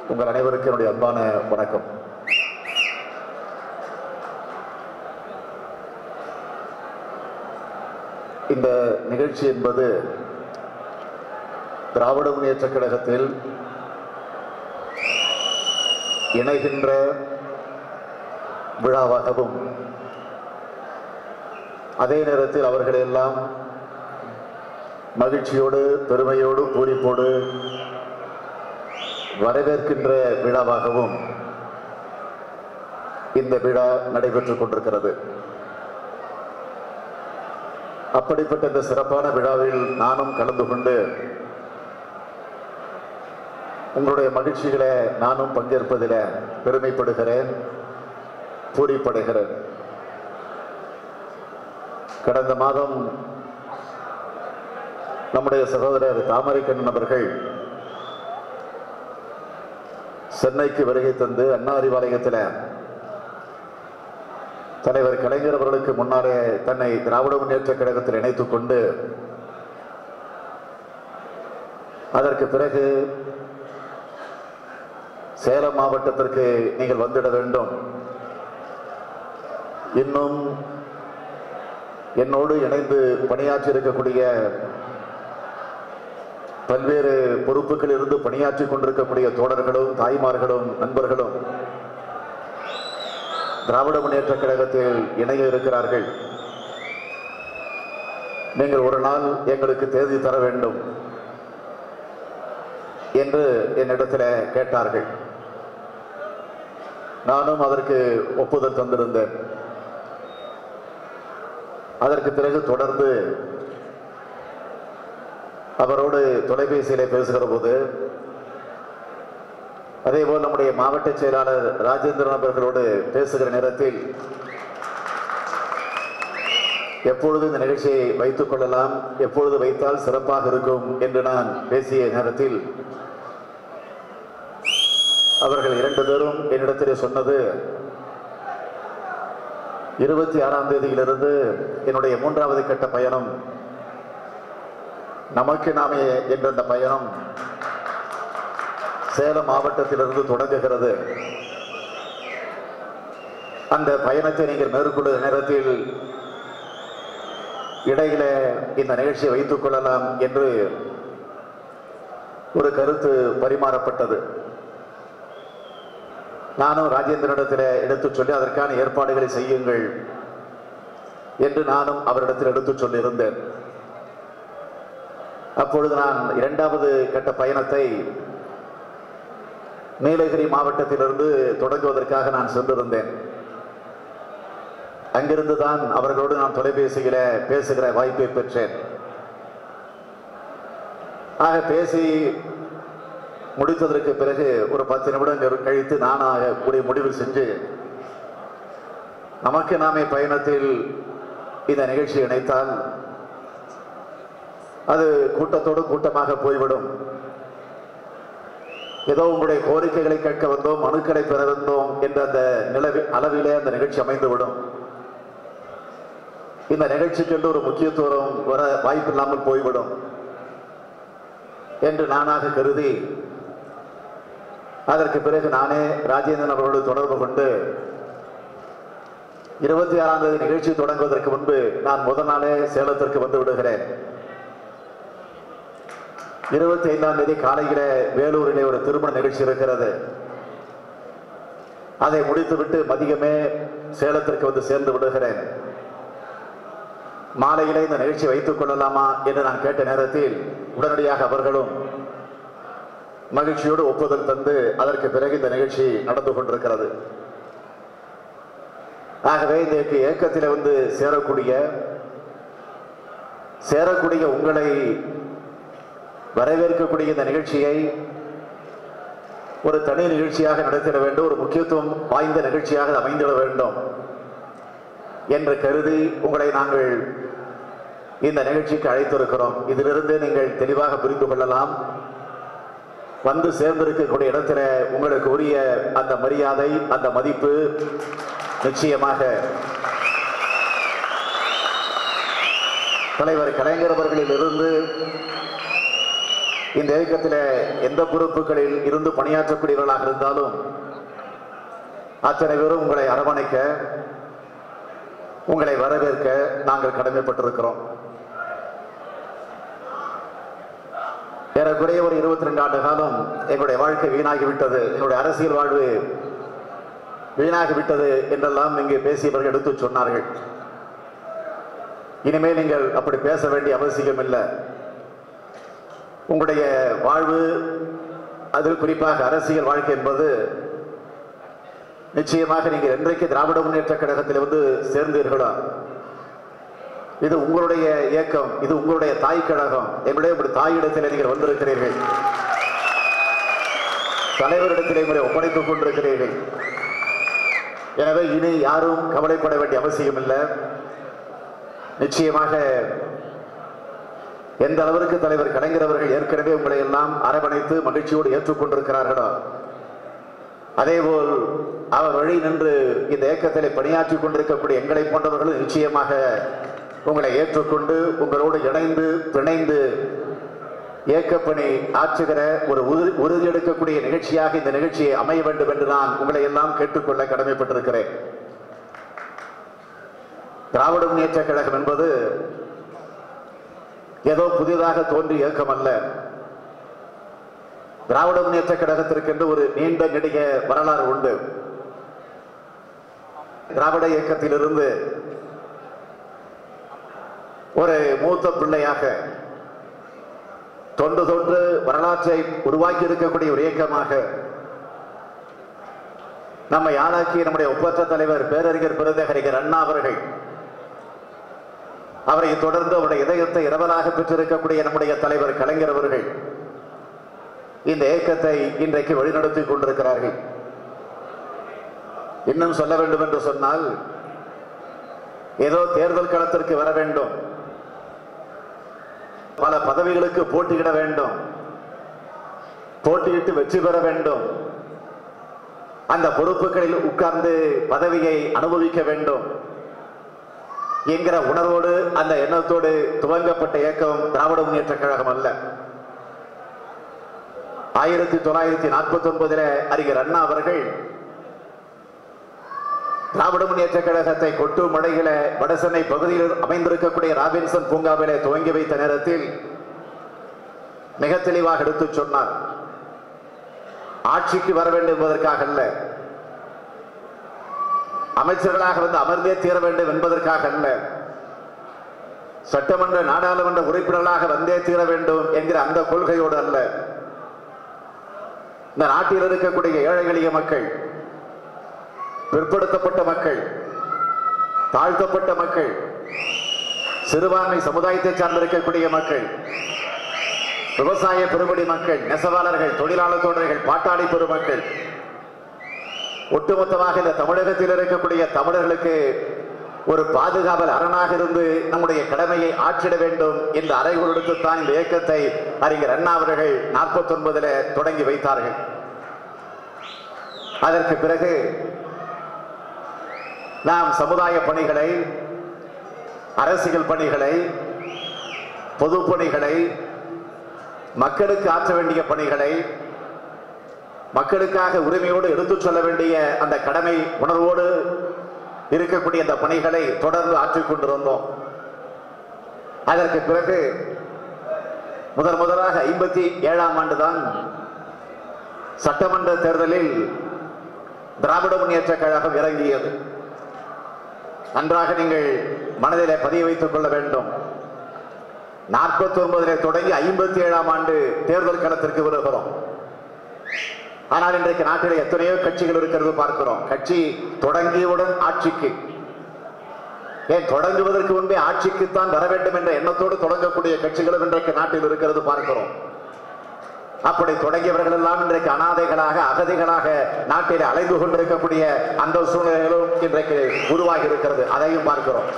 உங்கள் அனைவருக்கும் என்னுடைய அன்பான வணக்கம் இந்த நிகழ்ச்சி என்பது திராவிட முன்னேற்றக் கழகத்தில் இணைகின்ற விழாவாகவும் அதே நேரத்தில் அவர்களெல்லாம் மகிழ்ச்சியோடு பெருமையோடு பூரிப்போடு வரவேற்கின்ற விழாவாகவும் இந்த விழா நடைபெற்றுக் கொண்டிருக்கிறது அப்படிப்பட்ட இந்த சிறப்பான விழாவில் நானும் கலந்து கொண்டு உங்களுடைய மகிழ்ச்சிகளை நானும் பங்கேற்பதில் பெருமைப்படுகிறேன் பூரிப்படைகிறேன் கடந்த மாதம் நம்முடைய சகோதரர் தாமரைக்கண்ணன் அவர்கள் சென்னைக்கு வருகை தந்து அண்ணா அறிவாலயத்தில் தலைவர் கலைஞர் அவர்களுக்கு முன்னாலே தன்னை திராவிட முன்னேற்ற கழகத்தில் இணைத்துக் கொண்டு அதற்கு பிறகு சேலம் மாவட்டத்திற்கு நீங்கள் வந்துட வேண்டும் இன்னும் என்னோடு இணைந்து பணியாற்றி இருக்கக்கூடிய பல்வேறு பொறுப்புகளில் இருந்து பணியாற்றி கொண்டிருக்கக்கூடிய தோழர்களும் தாய்மார்களும் நண்பர்களும் திராவிட முன்னேற்ற கழகத்தில் இணைய இருக்கிறார்கள் நீங்கள் ஒரு நாள் எங்களுக்கு தேதி தர வேண்டும் என்று என்னிடத்தில் கேட்டார்கள் நானும் அதற்கு ஒப்புதல் தந்திருந்தேன் அதற்கு பிறகு தொடர்ந்து அவரோடு தொலைபேசியிலே பேசுகிற போது அதேபோல் நம்முடைய மாவட்ட செயலாளர் ராஜேந்திரன் அவர்களோடு பேசுகிற நேரத்தில் எப்பொழுது இந்த நிகழ்ச்சியை வைத்துக் கொள்ளலாம் எப்பொழுது வைத்தால் சிறப்பாக இருக்கும் என்று நான் பேசிய நேரத்தில் அவர்கள் இரண்டு பேரும் என்னிடத்திலே சொன்னது இருபத்தி ஆறாம் தேதியிலிருந்து என்னுடைய மூன்றாவது கட்ட பயணம் நமக்கு நாமே என்ற அந்த பயணம் சேலம் மாவட்டத்திலிருந்து தொடங்குகிறது அந்த பயணத்தை நீங்கள் மேற்கொள்ளும் நேரத்தில் இடையில இந்த நிகழ்ச்சியை வைத்துக் கொள்ளலாம் என்று ஒரு கருத்து பரிமாறப்பட்டது நானும் ராஜேந்திரனிடத்தில் எடுத்துச் சொல்லி அதற்கான ஏற்பாடுகளை செய்யுங்கள் என்று நானும் அவரிடத்தில் எடுத்துச் சொல்லியிருந்தேன் அப்பொழுது நான் இரண்டாவது கட்ட பயணத்தை நீலகிரி மாவட்டத்திலிருந்து தொடங்குவதற்காக நான் சென்றிருந்தேன் அங்கிருந்து தான் அவர்களோடு நான் தொலைபேசியில பேசுகிற வாய்ப்பை பெற்றேன் ஆக பேசி முடித்ததற்கு பிறகு ஒரு பத்து நிமிடம் கழித்து நானாக கூடிய முடிவு செஞ்சு நமக்கு நாமே பயணத்தில் இந்த நிகழ்ச்சி இணைத்தால் அது கூட்டத்தோடு கூட்டமாக போய்விடும் ஏதோ உங்களுடைய கோரிக்கைகளை கேட்க வந்தோம் மனுக்களை பெற வந்தோம் என்ற அந்த நிலவி அளவிலே அந்த நிகழ்ச்சி அமைந்துவிடும் இந்த நிகழ்ச்சிக்கு என்று ஒரு முக்கியத்துவம் வர வாய்ப்பு இல்லாமல் போய்விடும் என்று நானாக கருதி அதற்கு பிறகு நானே ராஜேந்திரன் அவர்களோடு தொடர்பு கொண்டு இருபத்தி ஆறாம் தேதி நிகழ்ச்சி தொடங்குவதற்கு முன்பு நான் முதல் நாளே சேலத்திற்கு வந்து விடுகிறேன் இருபத்தி ஐந்தாம் தேதி காலையில வேலூரிலே ஒரு திருமண நிகழ்ச்சி இருக்கிறது அதை முடித்துவிட்டு மதியமே சேலத்திற்கு வந்து சேர்ந்து விடுகிறேன் மாலையிலே இந்த நிகழ்ச்சி வைத்துக் கொள்ளலாமா என்று நான் கேட்ட நேரத்தில் உடனடியாக அவர்களும் மகிழ்ச்சியோடு ஒப்புதல் தந்து அதற்கு பிறகு இந்த நிகழ்ச்சி நடந்து கொண்டிருக்கிறது ஆகவே இதற்கு இயக்கத்தில் வந்து சேரக்கூடிய சேரக்கூடிய உங்களை வரவேற்கக்கூடிய இந்த நிகழ்ச்சியை ஒரு தனி நிகழ்ச்சியாக நடத்திட வேண்டும் ஒரு முக்கியத்துவம் வாய்ந்த நிகழ்ச்சியாக அது அமைந்திட வேண்டும் என்று கருதி உங்களை நாங்கள் இந்த நிகழ்ச்சிக்கு அழைத்திருக்கிறோம் இதிலிருந்து நீங்கள் தெளிவாக புரிந்து கொள்ளலாம் வந்து சேர்ந்திருக்கக்கூடிய இடத்துல உங்களுக்கு உரிய அந்த மரியாதை அந்த மதிப்பு நிச்சயமாக தலைவர் கலைஞர் அவர்களில் இருந்து இந்த இயக்கத்தில் எந்த பொறுப்புகளில் இருந்து பணியாற்றக்கூடியவர்களாக இருந்தாலும் அத்தனை பேரும் உங்களை அரவணைக்க உங்களை வரவேற்க நாங்கள் கடமைப்பட்டிருக்கிறோம் ஏறக்குறைய ஒரு இருபத்தி ரெண்டு ஆண்டு காலம் எங்களுடைய வாழ்க்கை வீணாகிவிட்டது எங்களுடைய அரசியல் வாழ்வு வீணாகிவிட்டது என்றெல்லாம் இங்கு பேசியவர்கள் எடுத்து சொன்னார்கள் இனிமேல் நீங்கள் அப்படி பேச வேண்டிய அவசியம் இல்லை உங்களுடைய வாழ்வு அதில் குறிப்பாக அரசியல் வாழ்க்கை என்பது நிச்சயமாக நீங்கள் என்றைக்கு திராவிட முன்னேற்ற கழகத்தில் வந்து சேர்ந்தீர்களோ இது உங்களுடைய இயக்கம் இது உங்களுடைய தாய் கழகம் எங்களுடைய ஒரு தாயிடத்தில் நீங்கள் வந்திருக்கிறீர்கள் தலைவரிடத்தில் உங்களை ஒப்படைத்துக் கொண்டிருக்கிறீர்கள் எனவே இனி யாரும் கவலைப்பட வேண்டிய அவசியம் இல்லை நிச்சயமாக எந்த அளவிற்கு தலைவர் கலைஞர் அவர்கள் ஏற்கனவே உங்களை எல்லாம் அரவணைத்து மகிழ்ச்சியோடு ஏற்றுக்கொண்டிருக்கிறார்களோ அதேபோல் அவர் வழி நின்று இந்த இயக்கத்தில் பணியாற்றிக் கொண்டிருக்கக்கூடிய எங்களை போன்றவர்களும் நிச்சயமாக உங்களை ஏற்றுக்கொண்டு உங்களோடு இணைந்து பிணைந்து இயக்கப்பணி ஆற்றுகிற ஒரு உறுதி உறுதி எடுக்கக்கூடிய நிகழ்ச்சியாக இந்த நிகழ்ச்சியை அமைய வேண்டும் என்று நான் உங்களை எல்லாம் கேட்டுக்கொள்ள கடமைப்பட்டிருக்கிறேன் திராவிட முன்னேற்ற கழகம் என்பது ஏதோ புதிதாக தோன்றிய இயக்கம் அல்ல திராவிட முன்னேற்ற கழகத்திற்கென்று ஒரு நீண்ட நெடிய வரலாறு உண்டு திராவிட இயக்கத்திலிருந்து ஒரு மூத்த பிள்ளையாக தொன்று தொன்று வரலாற்றை உருவாக்கி இருக்கக்கூடிய ஒரு இயக்கமாக நம்மை ஆளாக்கிய நம்முடைய ஒப்பற்ற தலைவர் பேரறிஞர் பெருந்தகரிகர் அண்ணா அவர்கள் அவரை தொடர்ந்து அவருடைய இதயத்தை இரவலாக பெற்றிருக்கக்கூடிய நம்முடைய தலைவர் கலைஞர் அவர்கள் இந்த இயக்கத்தை இன்றைக்கு வழிநடத்தி கொண்டிருக்கிறார்கள் இன்னும் சொல்ல வேண்டும் என்று சொன்னால் ஏதோ தேர்தல் களத்திற்கு வர வேண்டும் பல பதவிகளுக்கு போட்டியிட வேண்டும் போட்டியிட்டு வெற்றி பெற வேண்டும் அந்த பொறுப்புகளில் உட்கார்ந்து பதவியை அனுபவிக்க வேண்டும் என்கிற உணர்வோடு அந்த எண்ணத்தோடு துவங்கப்பட்ட இயக்கம் திராவிட முன்னேற்ற கழகம் அல்ல ஆயிரத்தி தொள்ளாயிரத்தி நாற்பத்தி ஒன்பதுல அறிஞர் அண்ணா அவர்கள் திராவிட முன்னேற்ற கழகத்தை கொட்டு மடையில வடசென்னை பகுதியில் அமைந்திருக்கக்கூடிய ராபின்சன் பூங்காவிலே துவங்கி வைத்த நேரத்தில் மிக தெளிவாக எடுத்து சொன்னார் ஆட்சிக்கு வர வேண்டும் என்பதற்காக அல்ல அமைச்சர்களாக வந்து அமர்ந்தே தீர வேண்டும் என்பதற்காக அல்ல சட்டமன்ற நாடாளுமன்ற உறுப்பினர்களாக வந்தே தீர வேண்டும் என்கிற அந்த கொள்கையோடு அல்ல இந்த நாட்டில் இருக்கக்கூடிய ஏழை எளிய மக்கள் பிற்படுத்தப்பட்ட மக்கள் தாழ்த்தப்பட்ட மக்கள் சிறுபான்மை சமுதாயத்தை சார்ந்திருக்கக்கூடிய மக்கள் விவசாய பெருமடி மக்கள் நெசவாளர்கள் தொழிலாளர் தோழர்கள் பாட்டாளி பெருமக்கள் ஒட்டுமொத்தமாக இந்த தமிழகத்தில் இருக்கக்கூடிய தமிழர்களுக்கு ஒரு பாதுகாவல் அரணாக இருந்து நம்முடைய கடமையை ஆற்றிட வேண்டும் என்ற அறைகூடுத்தான் இந்த இயக்கத்தை அறிஞர் அண்ணா அவர்கள் நாற்பத்தி ஒன்பதுல தொடங்கி வைத்தார்கள் அதற்கு பிறகு நாம் சமுதாய பணிகளை அரசியல் பணிகளை பொது பணிகளை மக்களுக்கு ஆற்ற வேண்டிய பணிகளை மக்களுக்காக உரிமையோடு எடுத்துச் சொல்ல வேண்டிய அந்த கடமை உணர்வோடு இருக்கக்கூடிய அந்த பணிகளை தொடர்ந்து ஆற்றிக் கொண்டிருந்தோம் அதற்கு பிறகு முதன் முதலாக ஐம்பத்தி ஏழாம் ஆண்டுதான் சட்டமன்ற தேர்தலில் திராவிட முன்னேற்ற கழகம் இறங்கியது நன்றாக நீங்கள் மனதிலே பதிய வைத்துக் கொள்ள வேண்டும் நாற்பத்தி ஒன்பதிலே தொடங்கி ஐம்பத்தி ஏழாம் ஆண்டு தேர்தல் களத்திற்கு வருகிறோம் ஆனால் இன்றைக்கு நாட்டில் எத்தனையோ கட்சிகள் இருக்கிறது பார்க்கிறோம் கட்சி தொடங்கியவுடன் ஆட்சிக்கு ஏன் தொடங்குவதற்கு முன்பே ஆட்சிக்குத்தான் வர வேண்டும் என்ற எண்ணத்தோடு தொடங்கக்கூடிய கட்சிகளும் இன்றைக்கு நாட்டில் இருக்கிறது பார்க்கிறோம் அப்படி தொடங்கியவர்கள் எல்லாம் இன்றைக்கு அனாதைகளாக அகதிகளாக நாட்டில் அலைந்து கொண்டிருக்கக்கூடிய அந்த சூழ்நிலைகளும் இன்றைக்கு உருவாகி இருக்கிறது அதையும் பார்க்கிறோம்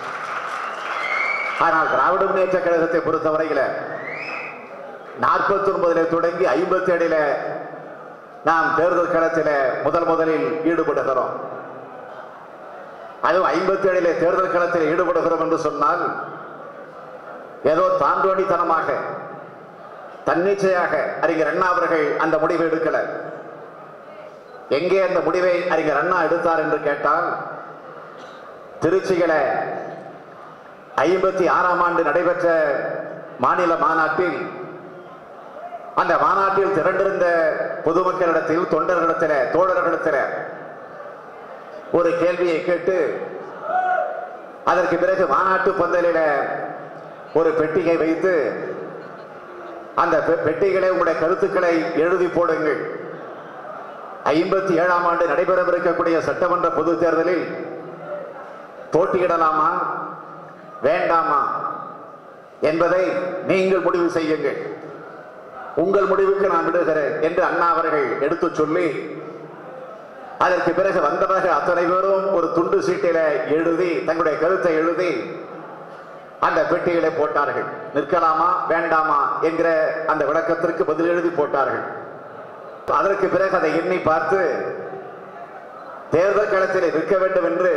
ஆனால் திராவிட முன்னேற்ற கழகத்தை பொறுத்தவரையில நாற்பத்தி ஒன்பதுல தொடங்கி ஐம்பத்தி ஏழில நாம் தேர்தல் களத்தில முதல் முதலில் ஈடுபடுகிறோம் அதுவும் ஐம்பத்தி ஏழிலே தேர்தல் களத்தில் ஈடுபடுகிறோம் என்று சொன்னால் ஏதோ தாண்டோடித்தனமாக தன்னிச்சையாக அறிஞர் அண்ணா அவர்கள் அந்த முடிவை எடுக்கல எங்கே அந்த முடிவை அறிஞர் அண்ணா எடுத்தார் என்று கேட்டால் திருச்சியில ஐம்பத்தி ஆறாம் ஆண்டு நடைபெற்ற மாநில மாநாட்டில் அந்த மாநாட்டில் திரண்டிருந்த பொதுமக்களிடத்தில் தொண்டர்களிடத்தில் தோழர்களிடத்தில் ஒரு கேள்வியை கேட்டு அதற்கு பிறகு மாநாட்டு பந்தலில ஒரு பெட்டிகை வைத்து அந்த பெ- பெட்டிகளை உங்களுடைய கருத்துக்களை எழுதி போடுங்கள் ஐம்பத்தி ஏழாம் ஆண்டு நடைபெறவிருக்கக்கூடிய சட்டமன்ற பொதுத் தேர்தலில் போட்டியிடலாமா வேண்டாமா என்பதை நீங்கள் முடிவு செய்யுங்கள் உங்கள் முடிவுக்கு நான் விடுகிறேன் என்று அண்ணா அவர்கள் எடுத்துச் சொல்லி அதற்கு பிறகு வந்தவர்கள் அத்தனை பேரும் ஒரு துண்டு சீட்டில எழுதி தங்களுடைய கருத்தை எழுதி அந்த பெட்டிகளை போட்டார்கள் நிற்கலாமா வேண்டாமா என்கிற அந்த விளக்கத்திற்கு பதில் எழுதி போட்டார்கள் அதற்கு பிறகு அதை எண்ணி பார்த்து தேர்தல் களத்தில் நிற்க வேண்டும் என்று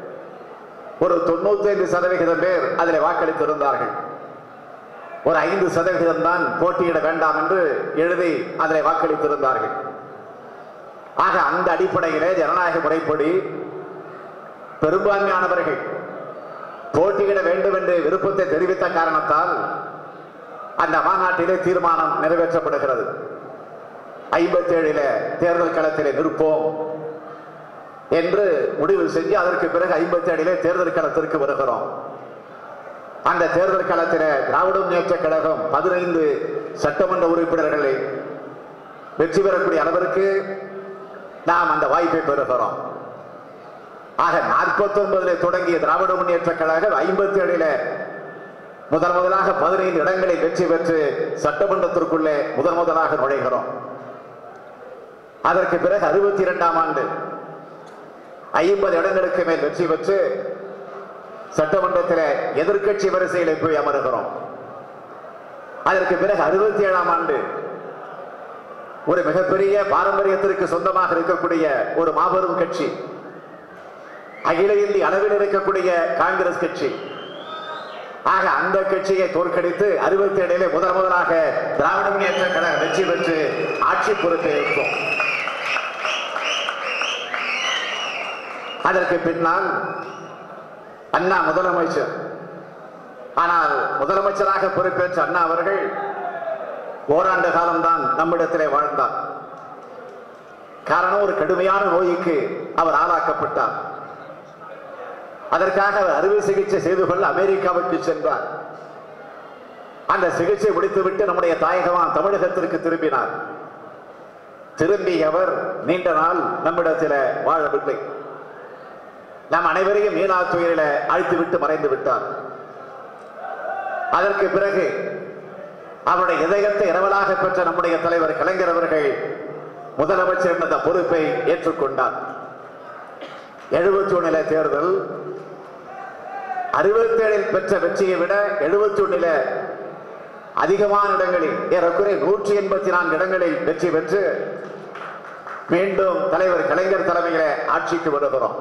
ஒரு தொண்ணூத்தி ஐந்து சதவிகிதம் பேர் அதில் வாக்களித்திருந்தார்கள் ஒரு ஐந்து சதவிகிதம் தான் போட்டியிட வேண்டாம் என்று எழுதி அதில் வாக்களித்திருந்தார்கள் ஆக அந்த அடிப்படையிலே ஜனநாயக முறைப்படி பெரும்பான்மையானவர்கள் போட்டியிட வேண்டும் என்று விருப்பத்தை தெரிவித்த காரணத்தால் அந்த மாநாட்டிலே தீர்மானம் நிறைவேற்றப்படுகிறது ஐம்பத்தி ஏழில தேர்தல் களத்திலே நிற்போம் என்று முடிவு செஞ்சு அதற்கு பிறகு ஐம்பத்தி ஏழிலே தேர்தல் களத்திற்கு வருகிறோம் அந்த தேர்தல் களத்திலே திராவிட முன்னேற்ற கழகம் பதினைந்து சட்டமன்ற உறுப்பினர்களை வெற்றி பெறக்கூடிய அளவிற்கு நாம் அந்த வாய்ப்பை பெறுகிறோம் ஆக நாற்பத்தி ஒன்பதுல தொடங்கிய திராவிட முன்னேற்ற கழகம் ஐம்பத்தி ஏழில முதல் முதலாக பதினைந்து இடங்களை வெற்றி பெற்று சட்டமன்றத்திற்குள்ளே முதன் முதலாக நுழைகிறோம் அதற்கு பிறகு அறுபத்தி இரண்டாம் ஆண்டு ஐம்பது இடங்களுக்கு மேல் வெற்றி பெற்று சட்டமன்றத்தில் எதிர்க்கட்சி வரிசையில் போய் அமருகிறோம் அதற்கு பிறகு அறுபத்தி ஏழாம் ஆண்டு ஒரு மிகப்பெரிய பாரம்பரியத்திற்கு சொந்தமாக இருக்கக்கூடிய ஒரு மாபெரும் கட்சி அகில இந்திய அளவில் இருக்கக்கூடிய காங்கிரஸ் கட்சி ஆக அந்த கட்சியை தோற்கடித்து அறுபத்தி ஏழிலே முதல் முதலாக திராவிட முன்னேற்ற கழகம் வெற்றி பெற்று ஆட்சி பொறுப்பை ஏற்போம் அதற்கு பின்னால் அண்ணா முதலமைச்சர் ஆனால் முதலமைச்சராக பொறுப்பேற்ற அண்ணா அவர்கள் ஓராண்டு காலம்தான் நம்மிடத்திலே வாழ்ந்தார் காரணம் ஒரு கடுமையான நோய்க்கு அவர் ஆளாக்கப்பட்டார் அதற்காக அவர் அறுவை சிகிச்சை செய்து கொள்ள அமெரிக்காவுக்கு சென்றார் அந்த சிகிச்சை முடித்துவிட்டு நம்முடைய தாயகமான் தமிழகத்திற்கு திரும்பினார் திரும்பி அவர் நீண்ட நாள் நம்மிடத்தில் வாழவில்லை நம் அனைவரையும் மீனா துயரில அழித்துவிட்டு மறைந்து விட்டார் அதற்கு பிறகு அவருடைய இதயத்தை இரவலாக பெற்ற நம்முடைய தலைவர் கலைஞர் அவர்கள் முதலமைச்சர் என்ற அந்த பொறுப்பை ஏற்றுக்கொண்டார் எழுபத்தி ஒண்ணுல தேர்தல் அறுபத்தி ஏழில் பெற்ற வெற்றியை விட எழுபத்தி ஒண்ணுல அதிகமான இடங்களில் ஏறக்குறை நூற்றி எண்பத்தி நான்கு இடங்களில் வெற்றி பெற்று மீண்டும் தலைவர் கலைஞர் தலைமையில ஆட்சிக்கு வருகிறோம்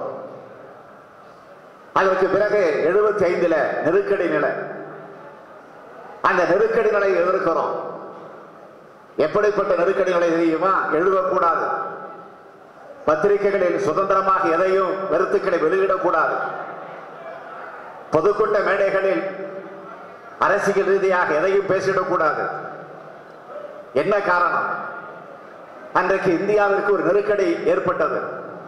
அதற்கு பிறகு எழுபத்தி ஐந்துல நெருக்கடி நிலை அந்த நெருக்கடி நிலை எதிர்க்கிறோம் எப்படிப்பட்ட நெருக்கடி நிலை தெரியுமா எழுதக்கூடாது பத்திரிகைகளில் சுதந்திரமாக எதையும் கருத்துக்களை வெளியிடக்கூடாது பொதுக்கூட்ட மேடைகளில் அரசியல் ரீதியாக எதையும் பேசிடக்கூடாது என்ன காரணம் அன்றைக்கு இந்தியாவிற்கு ஒரு நெருக்கடி ஏற்பட்டது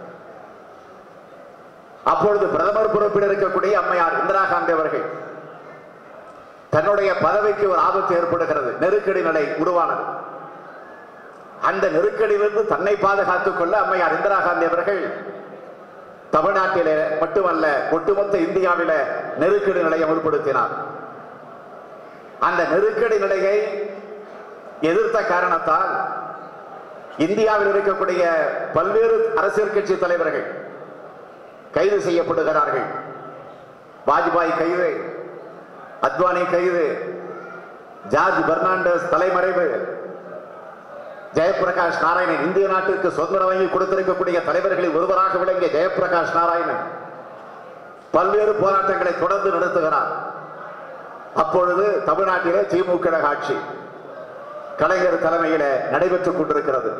அப்பொழுது பிரதமர் பொறுப்பில் இருக்கக்கூடிய அம்மையார் இந்திரா காந்தி அவர்கள் தன்னுடைய பதவிக்கு ஒரு ஆபத்து ஏற்படுகிறது நெருக்கடி நிலை உருவானது அந்த நெருக்கடியிலிருந்து தன்னை பாதுகாத்துக் கொள்ள அம்மையார் இந்திரா காந்தி அவர்கள் தமிழ்நாட்டிலே மட்டுமல்ல ஒட்டுமொத்த இந்தியாவில நெருக்கடி நிலையை அமல்படுத்தினார் அந்த நெருக்கடி நிலையை எதிர்த்த காரணத்தால் இந்தியாவில் இருக்கக்கூடிய பல்வேறு அரசியல் கட்சி தலைவர்கள் கைது செய்யப்படுகிறார்கள் வாஜ்பாய் கைது அத்வானி கைது ஜார்ஜ் பெர்னாண்டஸ் தலைமறைவு ஜெயபிரகாஷ் நாராயணன் இந்திய நாட்டிற்கு சுதந்திரம் வாங்கி கொடுத்திருக்கக்கூடிய தலைவர்களில் ஒருவராக விளங்கிய ஜெயபிரகாஷ் நாராயணன் பல்வேறு போராட்டங்களை தொடர்ந்து நடத்துகிறார் அப்பொழுது தமிழ்நாட்டிலே திமுக ஆட்சி கலைஞர் தலைமையில நடைபெற்றுக் கொண்டிருக்கிறது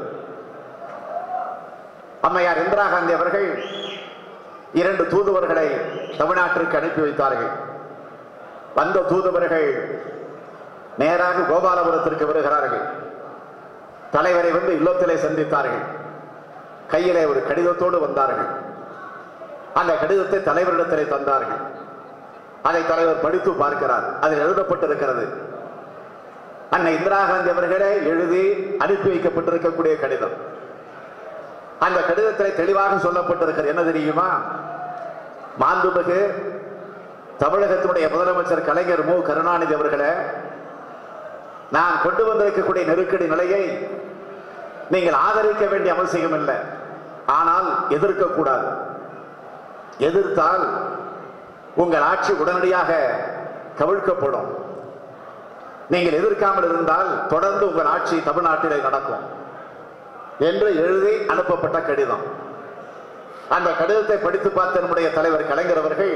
அம்மையார் இந்திரா காந்தி அவர்கள் இரண்டு தூதுவர்களை தமிழ்நாட்டிற்கு அனுப்பி வைத்தார்கள் வந்த தூதுவர்கள் நேராக கோபாலபுரத்திற்கு வருகிறார்கள் தலைவரை வந்து இல்லத்திலே சந்தித்தார்கள் கையிலே ஒரு கடிதத்தோடு வந்தார்கள் அந்த கடிதத்தை தலைவரிடத்திலே தந்தார்கள் அதை தலைவர் படித்து பார்க்கிறார் அதில் எழுதப்பட்டிருக்கிறது அன்னை இந்திரா காந்தி அவர்களே எழுதி அனுப்பி வைக்கப்பட்டிருக்கக்கூடிய கடிதம் அந்த கடிதத்திலே தெளிவாக சொல்லப்பட்டிருக்கிறது என்ன தெரியுமா மாண்புமிகு தமிழகத்தினுடைய முதலமைச்சர் கலைஞர் மு கருணாநிதி அவர்களே நான் கொண்டு வந்திருக்கக்கூடிய நெருக்கடி நிலையை நீங்கள் ஆதரிக்க வேண்டிய அவசியம் இல்லை ஆனால் எதிர்க்க கூடாது எதிர்த்தால் உங்கள் ஆட்சி உடனடியாக கவிழ்க்கப்படும் நீங்கள் எதிர்க்காமல் இருந்தால் தொடர்ந்து உங்கள் ஆட்சி தமிழ்நாட்டிலே நடக்கும் என்று எழுதி அனுப்பப்பட்ட கடிதம் அந்த கடிதத்தை படித்து பார்த்த நம்முடைய தலைவர் கலைஞர் அவர்கள்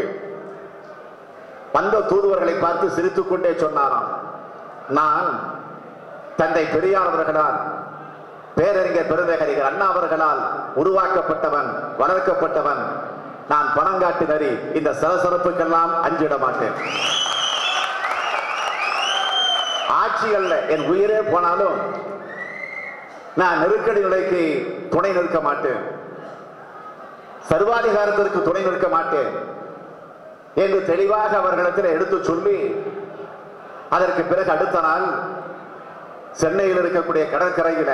வந்த தூதுவர்களை பார்த்து சிரித்துக் கொண்டே சொன்னாராம் நான் தந்தை பெரியார் அவர்களால் பேரறிஞர் பெருந்தகரிகர் அண்ணா அவர்களால் உருவாக்கப்பட்டவன் வளர்க்கப்பட்டவன் நான் பணங்காட்டு நரி இந்த சலசலப்புக்கெல்லாம் அஞ்சிட மாட்டேன் ஆட்சி அல்ல என் உயிரே போனாலும் நான் நெருக்கடி நிலைக்கு துணை நிற்க மாட்டேன் சர்வாதிகாரத்திற்கு துணை நிற்க மாட்டேன் என்று தெளிவாக அவர்களிடத்தில் எடுத்து சொல்லி அதற்கு பிறகு அடுத்த நாள் சென்னையில் இருக்கக்கூடிய கடற்கரையில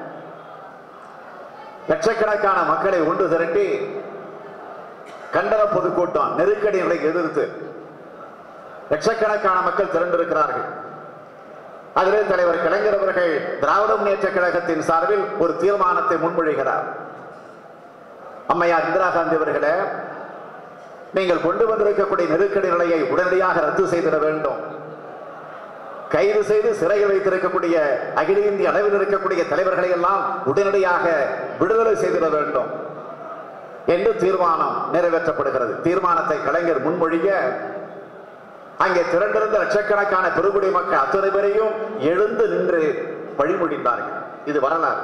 லட்சக்கணக்கான மக்களை ஒன்று திரட்டி கண்டன பொதுக்கூட்டம் நெருக்கடி நிலைக்கு எதிர்த்து லட்சக்கணக்கான மக்கள் திரண்டிருக்கிறார்கள் அதிலே தலைவர் கலைஞர் அவர்கள் திராவிட முன்னேற்ற கழகத்தின் சார்பில் ஒரு தீர்மானத்தை முன்மொழிகிறார் அம்மையார் இந்திரா காந்தி அவர்களே நீங்கள் கொண்டு வந்திருக்கக்கூடிய நெருக்கடி நிலையை உடனடியாக ரத்து செய்திட வேண்டும் கைது செய்து சிறையில் வைத்திருக்கக்கூடிய அகில இந்திய அளவில் இருக்கக்கூடிய தலைவர்களை எல்லாம் உடனடியாக விடுதலை செய்திட வேண்டும் என்று தீர்மானம் நிறைவேற்றப்படுகிறது தீர்மானத்தை கலைஞர் முன்மொழிய அங்கே திரண்டிருந்த லட்சக்கணக்கான பெருங்குடி மக்கள் அத்தனை பேரையும் எழுந்து நின்று வழிமொழிந்தார்கள் இது வரலாறு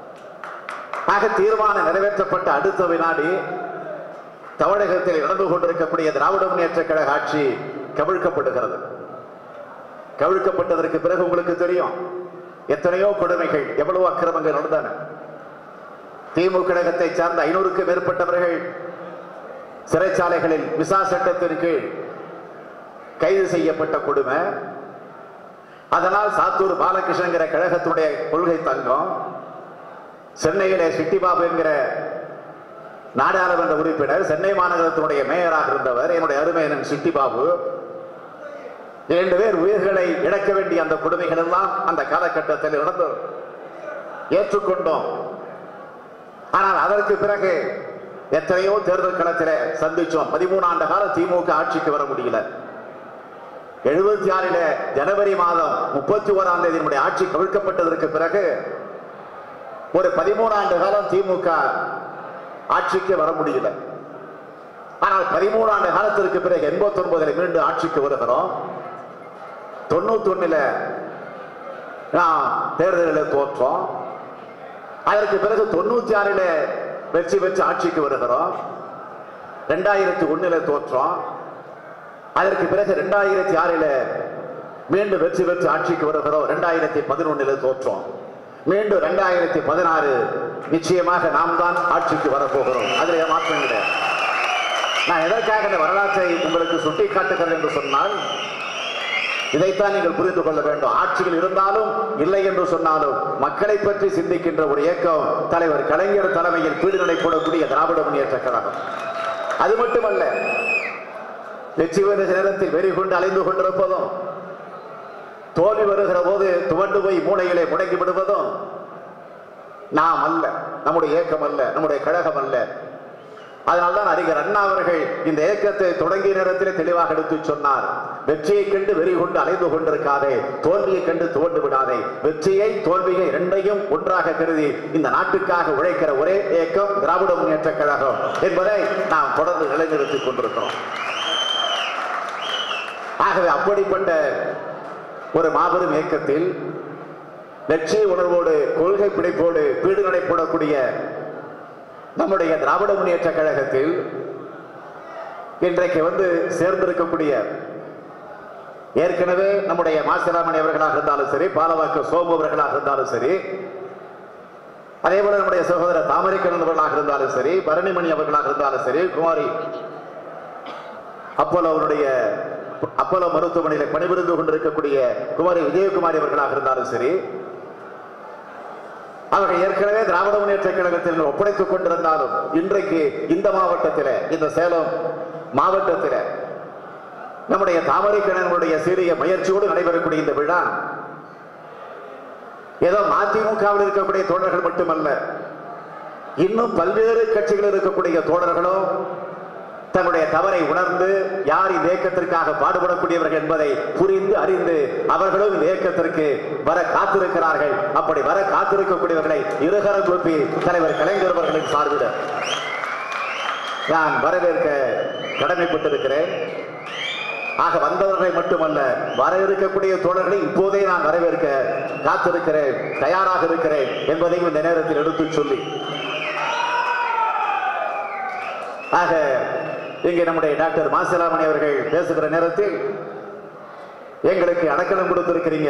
ஆக தீர்மானம் நிறைவேற்றப்பட்ட அடுத்த வினாடி தமிழகத்தில் நடந்து கொண்டிருக்கக்கூடிய திராவிட முன்னேற்ற கழக ஆட்சி கவிழ்க்கப்படுகிறது கவிழ்க்கப்பட்டதற்கு பிறகு உங்களுக்கு தெரியும் எத்தனையோ கொடுமைகள் எவ்வளவோ அக்கிரமங்கள் நடந்தன திமுக கழகத்தை சார்ந்த ஐநூறுக்கு மேற்பட்டவர்கள் சிறைச்சாலைகளில் விசா சட்டத்தின் கீழ் கைது செய்யப்பட்ட கொடுமை அதனால் சாத்தூர் பாலகிருஷ்ணங்கிற கழகத்துடைய கொள்கை தங்கம் சென்னையிலே சிட்டிபாபு என்கிற நாடாளுமன்ற உறுப்பினர் சென்னை மாநகரத்தினுடைய மேயராக இருந்தவர் என்னுடைய அருமையனன் சிட்டிபாபு இரண்டு பேர் உயிர்களை இழக்க வேண்டிய அந்த கொடுமைகள் எல்லாம் அந்த காலகட்டத்தில் நடந்தது ஏற்றுக்கொண்டோம் ஆனால் அதற்கு பிறகு எத்தனையோ தேர்தல் களத்தில் சந்திச்சோம் பதிமூணு ஆண்டு காலம் திமுக ஆட்சிக்கு வர முடியல எழுபத்தி ஆறில ஜனவரி மாதம் முப்பத்தி ஓராம் தேதி நம்முடைய ஆட்சி கவிழ்க்கப்பட்டதற்கு பிறகு ஒரு பதிமூணு ஆண்டு காலம் திமுக ஆட்சிக்கு வர முடியல ஆனால் பதிமூணு ஆண்டு காலத்திற்கு பிறகு எண்பத்தி ஒன்பதுல மீண்டும் ஆட்சிக்கு வருகிறோம் தொண்ணூத்தி ஒண்ணுல நான் தேர்தலில் தோற்றோம் அதற்கு பிறகு தொண்ணூத்தி ஆறில வெற்றி பெற்று ஆட்சிக்கு வருகிறோம் ரெண்டாயிரத்தி ஒண்ணுல தோற்றோம் அதற்கு பிறகு ரெண்டாயிரத்தி ஆறில மீண்டும் வெற்றி பெற்று ஆட்சிக்கு வருகிறோம் ரெண்டாயிரத்தி பதினொன்னுல தோற்றோம் மீண்டும் ரெண்டாயிரத்தி பதினாறு நிச்சயமாக நாம் தான் ஆட்சிக்கு வரப்போகிறோம் அதுல மாற்றம் கிடையாது நான் எதற்காக இந்த வரலாற்றை உங்களுக்கு சுட்டி காட்டுகிறேன் என்று சொன்னால் இதைத்தான் நீங்கள் புரிந்து கொள்ள வேண்டும் ஆட்சியில் இருந்தாலும் இல்லை என்று சொன்னாலும் மக்களை பற்றி சிந்திக்கின்ற ஒரு இயக்கம் தலைவர் கலைஞர் தலைமையில் பீடுநிலை போடக்கூடிய திராவிட முன்னேற்ற கழகம் அது மட்டுமல்ல வெற்றி பெறுகிற நேரத்தில் வெறி கொண்டு அலைந்து கொண்டிருப்பதும் தோல்வி வருகிற போது துவண்டு போய் மூளையிலே முடங்கி விடுவதும் நாம் அல்ல நம்முடைய இயக்கம் அல்ல நம்முடைய கழகம் அல்ல அதனால்தான் அறிஞர் அண்ணா அவர்கள் இந்த இயக்கத்தை தொடங்கிய நேரத்திலே தெளிவாக எடுத்து சொன்னார் வெற்றியை கண்டு வெறி கொண்டு அலைந்து கொண்டிருக்காதே தோல்வியை கண்டு துவண்டு விடாதே வெற்றியை தோல்வியை இரண்டையும் ஒன்றாக கருதி இந்த நாட்டுக்காக உழைக்கிற ஒரே இயக்கம் திராவிட முன்னேற்ற கழகம் என்பதை நாம் தொடர்ந்து நிலைநிறுத்திக் கொண்டிருக்கிறோம் ஆகவே அப்படிப்பட்ட ஒரு மாபெரும் இயக்கத்தில் லட்சிய உணர்வோடு கொள்கை பிடிப்போடு வீடு நடைபோடக்கூடிய நம்முடைய திராவிட முன்னேற்ற கழகத்தில் இன்றைக்கு வந்து சேர்ந்திருக்கக்கூடிய ஏற்கனவே நம்முடைய மாசிராமணி அவர்களாக இருந்தாலும் சரி பாலவாக்கு சோமு அவர்களாக இருந்தாலும் சரி அதே போல நம்முடைய சகோதரர் தாமரைக்கண்ணன் அவர்களாக இருந்தாலும் சரி பரணிமணி அவர்களாக இருந்தாலும் சரி குமாரி அப்போலோவுடைய அப்போலோ மருத்துவமனையில் பணிபுரிந்து கொண்டிருக்கக்கூடிய குமாரி விஜயகுமாரி அவர்களாக இருந்தாலும் சரி அவர்கள் ஏற்கனவே திராவிட முன்னேற்ற கழகத்தில் ஒப்படைத்துக் கொண்டிருந்தாலும் இன்றைக்கு இந்த மாவட்டத்தில் இந்த சேலம் மாவட்டத்தில் நம்முடைய தாமரை கிணனுடைய சிறிய முயற்சியோடு நடைபெறக்கூடிய இந்த விழா ஏதோ மதிமுகவில் இருக்கக்கூடிய தோழர்கள் மட்டுமல்ல இன்னும் பல்வேறு கட்சிகளில் இருக்கக்கூடிய தோழர்களும் தங்களுடைய தவறை உணர்ந்து யார் இந்த இயக்கத்திற்காக பாடுபடக்கூடியவர்கள் என்பதை புரிந்து அறிந்து அவர்களும் இந்த இயக்கத்திற்கு வர காத்திருக்கிறார்கள் அப்படி வர காத்திருக்கக்கூடியவர்களை இருகரம் குழுப்பி தலைவர் கலைஞர் அவர்களின் சார்பில் நான் வரவேற்க கடமைப்பட்டிருக்கிறேன் ஆக வந்தவர்களை மட்டுமல்ல வர இருக்கக்கூடிய தோழர்களை இப்போதே நான் வரவேற்க காத்திருக்கிறேன் தயாராக இருக்கிறேன் என்பதையும் இந்த நேரத்தில் எடுத்துச் சொல்லி ஆக இங்கே நம்முடைய டாக்டர் மாசிலாமணி அவர்கள் பேசுகிற நேரத்தில் எங்களுக்கு அடக்கலம் கொடுத்திருக்கிறீங்க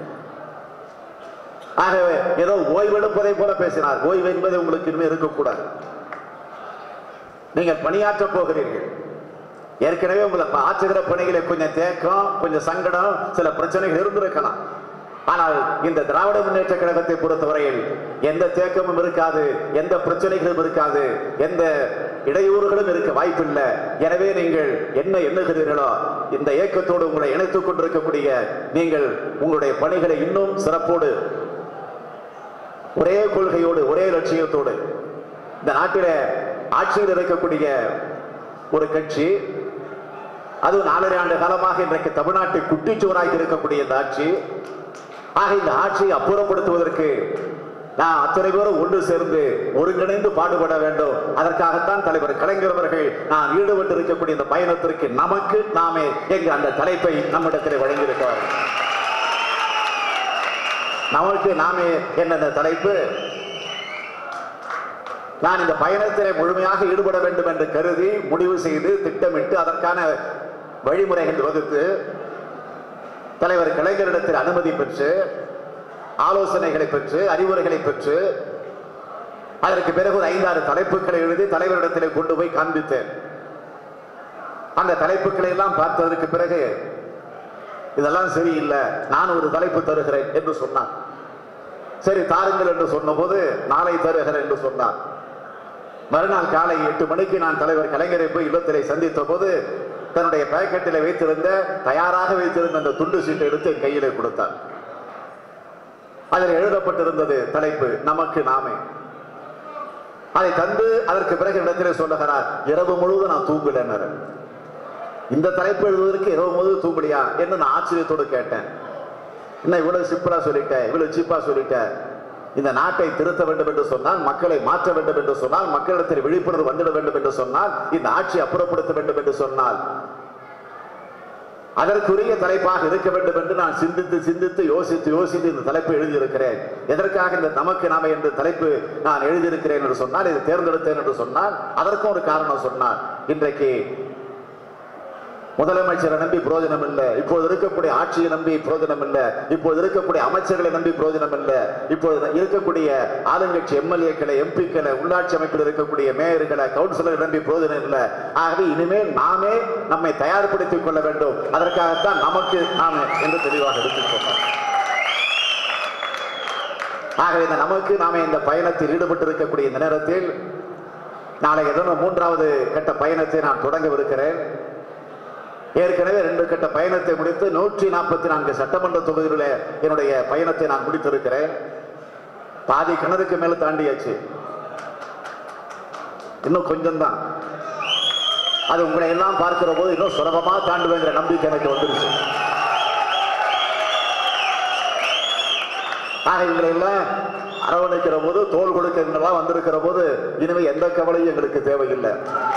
ஆக ஏதோ ஓய்வெடுப்பதை போல பேசினார் ஓய்வு என்பது உங்களுக்கு இனிமே இருக்கக்கூடாது நீங்கள் பணியாற்ற போகிறீர்கள் ஏற்கனவே உங்களை ஆற்றுகிற பணிகளை கொஞ்சம் தேக்கம் கொஞ்சம் சங்கடம் சில பிரச்சனைகள் இருந்திருக்கலாம் ஆனால் இந்த திராவிட முன்னேற்ற கழகத்தை பொறுத்தவரையில் எந்த தேக்கமும் இருக்காது எந்த பிரச்சனைகளும் இருக்காது எந்த இடையூறுகளும் இருக்க வாய்ப்பில்லை எனவே நீங்கள் என்ன எண்ணுகிறீர்களோ இந்த இயக்கத்தோடு உங்களை இணைத்துக் கொண்டிருக்கக்கூடிய நீங்கள் உங்களுடைய பணிகளை இன்னும் சிறப்போடு ஒரே கொள்கையோடு ஒரே லட்சியத்தோடு இந்த நாட்டில ஆட்சியில் இருக்கக்கூடிய ஒரு கட்சி அதுவும் நாலரை ஆண்டு காலமாக இன்றைக்கு தமிழ்நாட்டை குட்டிச்சுவராக இருக்கக்கூடிய இந்த ஆட்சி ஆக இந்த ஆட்சியை அப்புறப்படுத்துவதற்கு நான் அத்தனை பேரும் ஒன்று சேர்ந்து ஒருங்கிணைந்து பாடுபட வேண்டும் அதற்காகத்தான் தலைவர் கலைஞர் அவர்கள் நான் ஈடுபட்டு இருக்கக்கூடிய இந்த பயணத்திற்கு நமக்கு நாமே எங்க அந்த தலைப்பை நம்மிடத்தில் வழங்கியிருக்கிறார் நமக்கு நாமே என்ன தலைப்பு நான் இந்த பயணத்திலே முழுமையாக ஈடுபட வேண்டும் என்று கருதி முடிவு செய்து திட்டமிட்டு அதற்கான வழிமுறைகள் வகுத்து தலைவர் கலைஞரிடத்தில் அனுமதி பெற்று ஆலோசனைகளை பெற்று அறிவுரைகளை பெற்று அதற்கு பிறகு ஒரு ஐந்தாறு தலைப்புகளை எழுதி தலைவரிடத்தில் கொண்டு போய் காண்பித்தேன் அந்த தலைப்புகளை எல்லாம் பார்த்ததற்கு பிறகு இதெல்லாம் சரியில்லை நான் ஒரு தலைப்பு தருகிறேன் என்று சொன்னார் சரி தாருங்கள் என்று சொன்னபோது நாளை தருகிறேன் என்று சொன்னார் மறுநாள் காலை எட்டு மணிக்கு நான் தலைவர் கலைஞரை போய் இல்லத்திலே சந்தித்த போது தன்னுடைய பாக்கெட்டில் வைத்திருந்த தயாராக வைத்திருந்த அந்த துண்டு சீட்டை எடுத்து என் கையிலே கொடுத்தார் அதில் எழுதப்பட்டிருந்தது தலைப்பு நமக்கு நாமே அதை தந்து அதற்கு பிறகு இடத்திலே சொல்லுகிறார் இரவு முழுவதும் நான் தூங்கலன்னாரு இந்த தலைப்பு எழுதுவதற்கு இரவு முழுவதும் தூங்கலையா என்று நான் ஆச்சரியத்தோடு கேட்டேன் என்ன இவ்வளவு சிம்பிளா சொல்லிட்டேன் இவ்வளவு சீப்பா சொல்லிட்டேன் இந்த நாட்டை திருத்த வேண்டும் என்று சொன்னால் மக்களை மாற்ற வேண்டும் என்று சொன்னால் மக்களிடத்தில் விழிப்புணர்வு வந்துட வேண்டும் என்று சொன்னால் இந்த ஆட்சி அப்புறப்படுத்த வேண்டும் என்று சொன்னால் அதற்குரிய தலைப்பாக இருக்க வேண்டும் என்று நான் சிந்தித்து சிந்தித்து யோசித்து யோசித்து இந்த தலைப்பை எழுதியிருக்கிறேன் எதற்காக இந்த நமக்கு நாம என்ற தலைப்பு நான் எழுதியிருக்கிறேன் என்று சொன்னால் இதை தேர்ந்தெடுத்தேன் என்று சொன்னால் அதற்கும் ஒரு காரணம் சொன்னார் இன்றைக்கு முதலமைச்சரை நம்பி பிரயோஜனம் இல்லை இப்போது இருக்கக்கூடிய ஆட்சியை நம்பி பிரயோஜனம் இல்லை இப்போது இருக்கக்கூடிய அமைச்சர்களை நம்பி பிரயோஜனம் இல்லை இப்போது இருக்கக்கூடிய ஆளுங்கட்சி எம்எல்ஏக்களை எம்பிக்களை உள்ளாட்சி அமைப்பில் இருக்கக்கூடிய மேயர்களை கவுன்சிலரை நம்பி பிரயோஜனம் இல்லை ஆகவே இனிமேல் நாமே நம்மை தயார்படுத்திக் கொள்ள வேண்டும் அதற்காகத்தான் நமக்கு நாமே என்று தெளிவாக எடுத்துக் கொண்டோம் ஆகவே இந்த நமக்கு நாமே இந்த பயணத்தில் ஈடுபட்டு இருக்கக்கூடிய இந்த நேரத்தில் நாளைய தினம் மூன்றாவது கட்ட பயணத்தை நான் தொடங்கவிருக்கிறேன் ஏற்கனவே ரெண்டு கட்ட பயணத்தை முடித்து நூற்றி நாற்பத்தி நான்கு சட்டமன்ற தொகுதிகளில் என்னுடைய பயணத்தை நான் முடித்திருக்கிறேன் பாதி கிணறுக்கு மேல தாண்டியாச்சு இன்னும் கொஞ்சம் தான் அது உங்களை எல்லாம் பார்க்கிற போது இன்னும் சுலபமா தாண்டுவேங்கிற நம்பிக்கை எனக்கு வந்துருச்சு ஆக இவங்களை எல்லாம் அரவணைக்கிற போது தோல் கொடுக்கிறவங்களாம் வந்திருக்கிற போது இனிமே எந்த கவலையும் எங்களுக்கு தேவையில்லை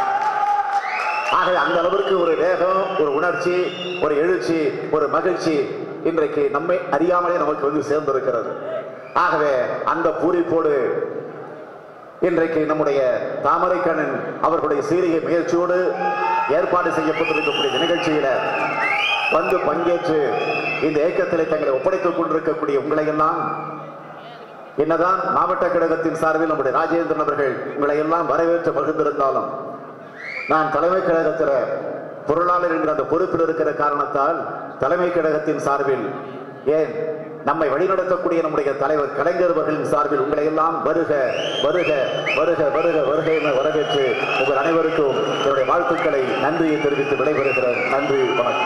ஆக அந்த அளவிற்கு ஒரு வேகம் ஒரு உணர்ச்சி ஒரு எழுச்சி ஒரு மகிழ்ச்சி இன்றைக்கு நம்மை அறியாமலே நமக்கு வந்து சேர்ந்திருக்கிறது ஆகவே அந்த பூரிப்போடு இன்றைக்கு நம்முடைய தாமரைக்கண்ணன் அவர்களுடைய சீரிய முயற்சியோடு ஏற்பாடு செய்யப்பட்டிருக்கக்கூடிய நிகழ்ச்சியில வந்து பங்கேற்று இந்த இயக்கத்திலே தங்களை ஒப்படைத்துக் கொண்டிருக்கக்கூடிய உங்களை எல்லாம் என்னதான் மாவட்ட கழகத்தின் சார்பில் நம்முடைய ராஜேந்திரன் அவர்கள் உங்களை எல்லாம் வரவேற்று மகிழ்ந்திருந்தாலும் நான் தலைமை கழகத்தில் பொருளாளர் என்கிற அந்த பொறுப்பில் இருக்கிற காரணத்தால் தலைமை கழகத்தின் சார்பில் ஏன் நம்மை வழிநடத்தக்கூடிய நம்முடைய தலைவர் கலைஞர் அவர்களின் சார்பில் உங்களை எல்லாம் வருக வருக வருக வருக வருக என வரவேற்று உங்கள் அனைவருக்கும் என்னுடைய வாழ்த்துக்களை நன்றியை தெரிவித்து விடைபெறுகிறேன் நன்றி வணக்கம்